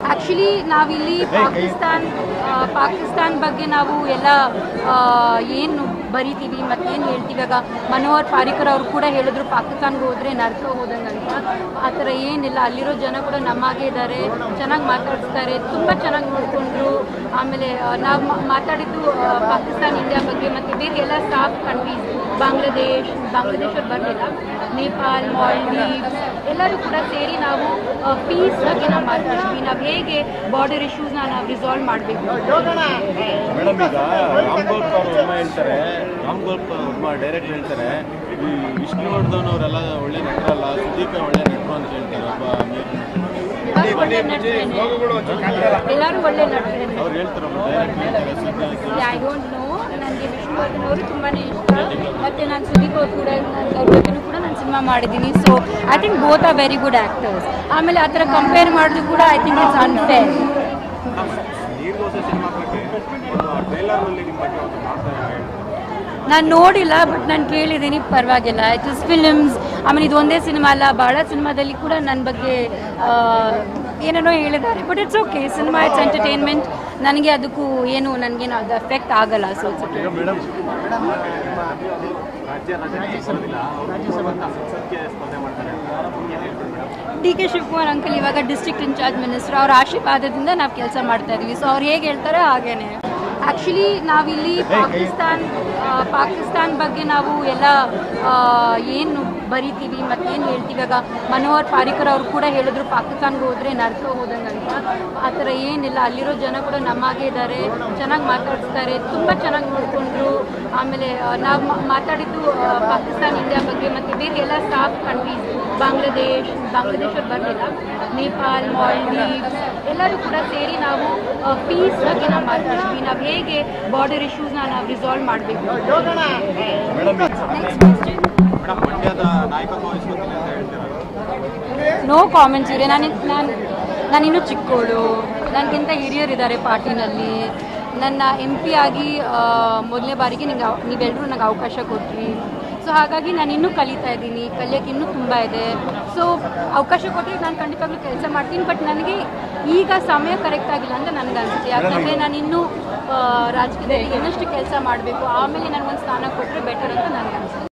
Actually ನಾವಿಲ್ಲಿ ಪಾಕಿಸ್ತಾನ್ ಆ, ಪಾಕಿಸ್ತಾನ್ ಬಗ್ಗೆ ನಾವು ಎಲ್ಲ ಏನು ಬರಿತೀವಿ ಮತ್ತೇನು ಹೇಳ್ತೀವಿ ಇವಾಗ ಮನೋಹರ್ ಪಾರಿಕರ್ ಅವರು ಕೂಡ ಹೇಳಿದ್ರು ಪಾಕಿಸ್ತಾನ್ಗೆ ಹೋದರೆ ನರ್ಕ ಹೋದಂಗೆ ಅಂತ ಆ ಥರ ಏನಿಲ್ಲ ಅಲ್ಲಿರೋ ಜನ ಕೂಡ ನಮ್ಮಾಗೆ ಇದ್ದಾರೆ ಚೆನ್ನಾಗಿ ಮಾತಾಡಿಸ್ತಾರೆ ತುಂಬ ಚೆನ್ನಾಗಿ ನೋಡಿಕೊಂಡ್ರು ಆಮೇಲೆ ನಾವು ಮಾತಾಡಿದ್ದು ಆ, ಪಾಕಿಸ್ತಾನ್ ಇಂಡಿಯಾ ಬಗ್ಗೆ ಮತ್ತು ಬೇರೆ ಎಲ್ಲ ಸ್ಟಾಫ್ ಕಂಟ್ರೀಸ್ ಬಾಂಗ್ಲಾದೇಶ್ ಬಾಂಗ್ಲಾದೇಶ ಅವ್ರು ಬರಲಿಲ್ಲ ನೇಪಾಲ್ ಮಾಲ್ಡೀವ್ಸ್ ಎಲ್ಲರೂ ಕೂಡ ಸೇರಿ ನಾವು ಪೀಸ್ ಬಗ್ಗೆ ನಾವು ಮಾತಾಡ್ತೀವಿ ನಾವು ಹೇಗೆ ಬಾರ್ಡರ್ ಇಶ್ಯೂಸ್ನ ನಾವು ರಿಸಾಲ್ವ್ ಮಾಡಬೇಕು ಮೇಡಮ್ ಈಗ ರಾಮ್ ಗೋಪಾಲ್ ವರ್ಮ ಹೇಳ್ತಾರೆ ರಾಮ್ ಗೋಪಾಲ್ ವರ್ಮ ಡೈರೆಕ್ಟ್ ಹೇಳ್ತಾರೆ ಈ ವಿಷ್ಣುವರ್ಧನ್ ಅವರೆಲ್ಲ ಒಳ್ಳೆ ನಟರಲ್ಲ ಸುದೀಪ್ ಒಳ್ಳೆ ನಟರು ಅಂತ ಹೇಳ್ತಾರೆ ಒಬ್ಬ ಮೇರು ನಟ. ಎಲ್ಲರೂ ಒಳ್ಳೆ ನಟರೇನೆ ಎಲ್ಲರೂ ಒಳ್ಳೆ ನಟರೇನೆ ಅವ್ರು ಹೇಳ್ತಾರೆ ಒಬ್ಬ ಡೈರೆಕ್ಟ್ ಹೇಳ್ತಾರೆ ಸುದೀಪ್ ಐ ಡೋಂಟ್ ನೋ ನನಗೆ ವಿಷ್ಣುವರ್ಧನ್ ಅವರು ತುಂಬಾ ಇಷ್ಟ ಮತ್ತು ನಾನು ಸುದೀಪ್ ಅವ್ರು ಕೂಡ ನಾನು ಅವ್ರ ಬಗ್ಗೆನೂ ಕೂಡ ನಾನು ಸಿನಿಮಾ ಮಾಡಿದ್ದೀನಿ so I think both are very good actors ಆಮೇಲೆ ಆ ಥರ ಕಂಪೇರ್ ಮಾಡಿದ್ರು ಕೂಡ I think it's unfair Neer Dose cinema ಬಗ್ಗೆ ಟ್ರೈಲರ್ನಲ್ಲಿ ನಿಮ್ಮ ಬಗ್ಗೆ ಒಂದು ಮಾತು ಹೇಳ್ತಾರೆ ನಾನು ನೋಡಿಲ್ಲ ಬಟ್ ನಾನು ಕೇಳಿದ್ದೀನಿ ಪರವಾಗಿಲ್ಲ ಇಟ್ ಇಸ್ ಫಿಲ್ಮ್ಸ್ ಆಮೇಲೆ ಇದು ಒಂದೇ ಸಿನಿಮಾ ಅಲ್ಲ ಭಾಳ ಸಿನಿಮಾದಲ್ಲಿ ಕೂಡ ನನ್ನ ಬಗ್ಗೆ ಆ, ಏನೇನೋ ಹೇಳಿದ್ದಾರೆ but it's okay cinema it's entertainment ನನಗೆ ಅದಕ್ಕೂ ಏನು ನನಗೇನು ಅದು ಎಫೆಕ್ಟ್ ಆಗಲ್ಲ ಸೊ ಇಟ್ಸ್ ಓಕೆ ಈಗ ಮೇಡಮ್ ರಾಜ್ಯ ರಾಜ್ಯ ಬರೋದಿಲ್ಲ ಸಂಸತ್ಗೆ ಸ್ಪರ್ಧೆ ಮಾಡ್ತಾರೆ ಏನು ಹೇಳ್ತಾರೆ madam D K Shivakumar uncle ಇವಾಗ ಡಿಸ್ಟ್ರಿಕ್ಟ್ ಇನ್ಚಾರ್ಜ್ ಮಿನಿಸ್ಟರ್ ಅವ್ರ ಆಶೀರ್ವಾದದಿಂದ ನಾವು ಕೆಲಸ ಮಾಡ್ತಾ ಇದ್ದೀವಿ ಸೊ ಅವ್ರು ಹೇಗೆ ಹೇಳ್ತಾರೆ ಹಾಗೇನೆ ಆ್ಯಕ್ಚುಲಿ ನಾವಿಲ್ಲಿ ಪಾಕಿಸ್ತಾನ್ ಆ, ಪಾಕಿಸ್ತಾನ್ ಬಗ್ಗೆ ನಾವು ಎಲ್ಲ ಏನು ಬರಿತೀವಿ ಮತ್ತೇನು ಹೇಳ್ತೀವಿ ಇವಾಗ ಮನೋಹರ್ ಪಾರಿಕರ್ ಅವರು ಕೂಡ ಹೇಳಿದ್ರು ಪಾಕಿಸ್ತಾನ್ಗೆ ಹೋದರೆ ನರ್ಕ ಹೋದಂಗೆ ಅಂತ ಆ ಥರ ಏನಿಲ್ಲ ಅಲ್ಲಿರೋ ಜನ ಕೂಡ ನಮ್ಮಾಗೆ ಇದ್ದಾರೆ ಚೆನ್ನಾಗಿ ಮಾತಾಡಿಸ್ತಾರೆ ತುಂಬ ಚೆನ್ನಾಗಿ ನೋಡಿಕೊಂಡ್ರು ಆಮೇಲೆ ನಾವು ಮಾತಾಡಿದ್ದು ಆ, ಪಾಕಿಸ್ತಾನ್ ಇಂಡಿಯಾ ಬಗ್ಗೆ ಮತ್ತು ಬೇರೆ ಎಲ್ಲ ಸ್ಟಾಫ್ ಕಂಟ್ರೀಸ್ ಬಾಂಗ್ಲಾದೇಶ್ ಬಾಂಗ್ಲಾದೇಶ ಅವ್ರು ಬರಲಿಲ್ಲ ನೇಪಾಲ್ ಮಾಲ್ಡೀವ್ಸ್ ಎಲ್ಲರೂ ಕೂಡ ಸೇರಿ ನಾವು ಪೀಸ್ ಬಗ್ಗೆ ನಾವು ಮಾತಾಡ್ತೀವಿ ನಾವು ಹೇಗೆ ಬಾರ್ಡರ್ ಇಶ್ಯೂಸ್ನ ನಾವು ರಿಸಾಲ್ವ್ ಮಾಡಬೇಕು ಮೇಡಮ್ ನೆಕ್ಸ್ಟ್ ಕ್ವೆಶ್ಚನ್ ಮೇಡಮ್ ಮಂಡ್ಯದ ನಾಯಕತ್ವ ವಹಿಸ್ಕೊತೀನಿ ಅಂತ ಹೇಳ್ತಾರೆ ನೋ ಕಾಮೆಂಟ್ಸ್ ಇವ್ರೆ ನಾನು ನಾನು ನಾನಿನ್ನೂ ಚಿಕ್ಕವಳು ನನಗಿಂತ ಹಿರಿಯರಿದ್ದಾರೆ ಪಾರ್ಟಿನಲ್ಲಿ ನನ್ನ ಎಂ ಪಿ ಆಗಿ ಮೊದಲನೇ ಬಾರಿಗೆ ನಿಂಗೆ ನೀವೆಲ್ಲರೂ ನನಗೆ ಅವಕಾಶ ಕೊಟ್ರಿ ಸೊ ಹಾಗಾಗಿ ನಾನು ಇನ್ನೂ ಕಲಿತಾ ಇದ್ದೀನಿ ಕಲಿಯೋಕ್ಕೆ ಇನ್ನೂ ತುಂಬ ಇದೆ ಸೊ ಅವಕಾಶ ಕೊಟ್ಟರೆ ನಾನು ಖಂಡಿತವಾಗ್ಲೂ ಕೆಲಸ ಮಾಡ್ತೀನಿ ಬಟ್ ನನಗೆ ಈಗ ಸಮಯ ಕರೆಕ್ಟ್ ಆಗಿಲ್ಲ ಅಂತ ನನಗೆ ಅನಿಸುತ್ತೆ ಯಾಕಂದರೆ ನಾನು ಇನ್ನೂ ಆ, ರಾಜಕೀಯದಲ್ಲಿ ಇನ್ನಷ್ಟು ಕೆಲಸ ಮಾಡಬೇಕು ಆಮೇಲೆ ನನಗೊಂದು ಸ್ಥಾನ ಕೊಟ್ಟರೆ ಬೆಟರ್ ಅಂತ ನನಗೆ ಅನಿಸುತ್ತೆ